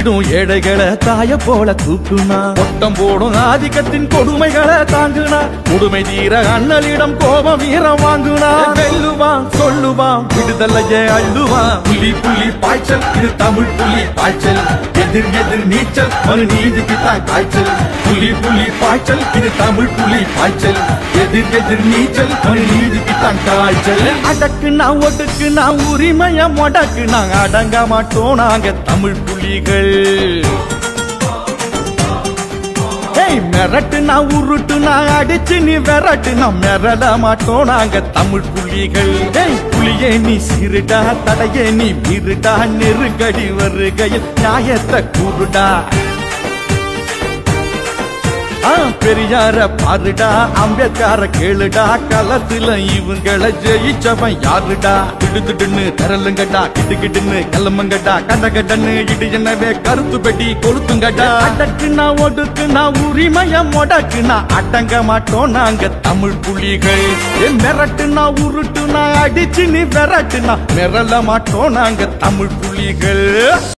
தூக்கிடும் ஏழைகளை தாய போல தூக்குனா ஒட்டம் போடும் ஆதிக்கத்தின் கொடுமைகளை தாங்குனா கொடுமை தீர அண்ணலிடம் கோபம் வீரம் வாங்குனா வெல்லுவான் சொல்லுவான் விடுதலையே அள்ளுவான் புலி புலி பாய்ச்சல் இது தமிழ் புலி பாய்ச்சல் எதிர் எதிர் நீச்சல் மறு நீதிக்கு தான் காய்ச்சல் புலி புலி பாய்ச்சல் இது தமிழ் புலி பாய்ச்சல் எதிர் எதிர் நீச்சல் மறு நீதிக்கு தான் காய்ச்சல் அடக்கு நான் ஒடுக்கு நான் உரிமைய முடக்கு நான் அடங்க மாட்டோம் நாங்க தமிழ் புலிகள் ஏய் மிரட்டு நான் உருட்டு நான் அடிச்சு நீ விரட்டு நான் மிரட மாட்டோம் நாங்க தமிழ் புலிகள் ஏய் புலியே நீ சிறுடா தடையே நீ மீறுடா நெருங்கடி வருகையில் நியாயத்தை கூறுடா ஆ, பெரியார பாருடா அம்பேத்கார கேளுடா களத்துல இவங்களை ஜெயிச்சவன் யாருடா திடுதிடுன்னு தரலுங்கடா கிட்டுக்கிட்டுன்னு கிளம்புங்கடா கண்டகடன்னு இடு என்னவே கருத்து பெட்டி கொளுத்துங்கடா அடக்கு நான் ஒடுக்கு நான் உரிமைய முடக்கு நான் அடங்க மாட்டோம் நாங்க தமிழ் புலிகள் ஏ மிரட்டு நான் உருட்டு நான் அடிச்சு நீ விரட்டு நான் மிரள மாட்டோம் நாங்க தமிழ் புலிகள்